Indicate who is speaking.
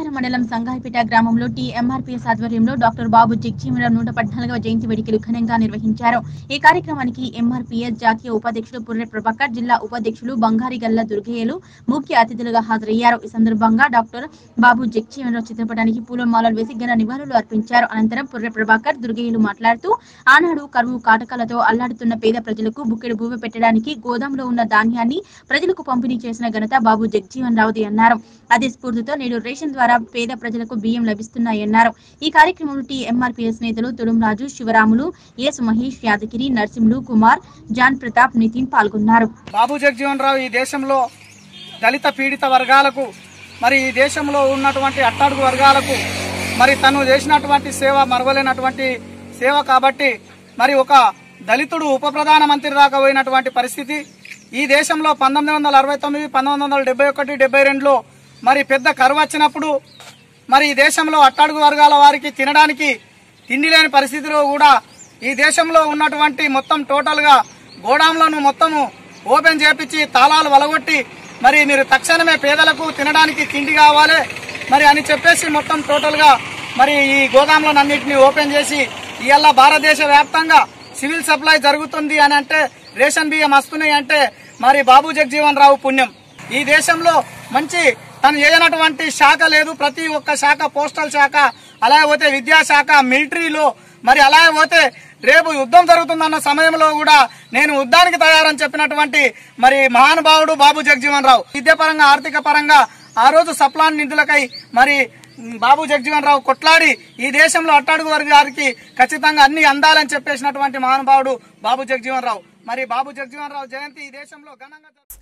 Speaker 1: మంగళవారం మండలం సంగాయిపేట గ్రామంలో టీఎంఆర్పీఎస్ ఆధ్వర్యంలో డాక్టర్ బాబు జగ్జీవనరావు నూట పద్నాలుగవ జయంతి వేడుకలు ఘనంగా నిర్వహించారు ఈ కార్యక్రమానికి ఎంఆర్పీఎస్ జాతీయ ఉపాధ్యక్షుడు పుర్రె ప్రభాకర్ జిల్లా ఉపాధ్యక్షులు బంగారిగల్ల దుర్గయ్యలు ముఖ్య అతిథులుగా హాజరయ్యారు ఈ సందర్భంగా డాక్టర్ బాబు జగ్జీవనరావు చిత్రపటానికి పూలమాలలు వేసి ఘన నివాళులు అర్పించారు అనంతరం పుర్రె ప్రభాకర్ దుర్గయ్యలు మాట్లాడుతూ ఆనాడు కరువు కాటకాలతో అల్లాడుతున్న పేద ప్రజలకు బుక్కెడు భూమి పెట్టడానికి గోదాంలో ఉన్న ధాన్యాన్ని ప్రజలకు పంపిణీ చేసిన ఘనత బాబు జగ్జీవన్ రావుది అన్నారు అదే స్ఫూర్తితో నేడు రేషన్ ద్వారా పేద ప్రజలకు బియ్యం లభిస్తున్నాయన్నారు ఈ కార్యక్రమంలో టీఎంఆర్పీఎస్ నేతలు తుడుంరాజు శివరాములు ఎస్ మహేష్ యాదగిరి నరసింహులు కుమార్ జాన్ ప్రతాప్ నితిన్ పాల్గొన్నారు
Speaker 2: బాబు జగజీవన్ రావు ఈ దేశంలో దళిత పీడిత వర్గాలకు మరి ఈ దేశంలో ఉన్నటువంటి అట్టాడుగు వర్గాలకు మరి తను చేసినటువంటి సేవ మరవలేనటువంటి సేవ కాబట్టి మరి ఒక దళితుడు ఉప ప్రధానమంత్రి దాకా పోయినటువంటి పరిస్థితి ఈ దేశంలో పంతొమ్మిది వందల అరవై తొమ్మిది పంతొమ్మిది వందల డెబ్బై ఒకటి డెబ్బై రెండులో మరి పెద్ద కరువు వచ్చినప్పుడు మరి ఈ దేశంలో అట్టడుగు వర్గాల వారికి తినడానికి తిండి లేని పరిస్థితిలో కూడా ఈ దేశంలో ఉన్నటువంటి మొత్తం టోటల్ గా గోడాంలను మొత్తము ఓపెన్ చేపించి తాళాలు వలగొట్టి మరి మీరు తక్షణమే పేదలకు తినడానికి తిండి కావాలి మరి అని చెప్పేసి మొత్తం టోటల్ గా మరి ఈ గోదాంలను అన్నింటినీ ఓపెన్ చేసి ఇవాళ భారతదేశ వ్యాప్తంగా సివిల్ సప్లై జరుగుతుంది అని అంటే రేషన్ బియ్యం వస్తున్నాయి అంటే మరి బాబు జగజీవన్ రావు పుణ్యం ఈ దేశంలో మంచి తను చేయనటువంటి శాఖ లేదు ప్రతి ఒక్క శాఖ పోస్టల్ శాఖ అలాగే పోతే విద్యాశాఖ మిలిటరీలో మరి అలాగే పోతే రేపు యుద్ధం జరుగుతుందన్న సమయంలో కూడా నేను యుద్ధానికి తయారని చెప్పినటువంటి మరి మహానుభావుడు బాబు జగజీవన్ రావు విద్యాపరంగా ఆర్థిక పరంగా ఆ రోజు సప్లాన్ నిధులకై మరి బాబు జగజీవన్ రావు కొట్లాడి ఈ దేశంలో అట్టాడుగు వర్గానికి ఖచ్చితంగా అన్ని అందాలని చెప్పేసినటువంటి మహానుభావుడు బాబు జగజీవన్ రావు మరి బాబు జగజీవన్ రావు జయంతి ఈ దేశంలో ఘనంగా జరుపు-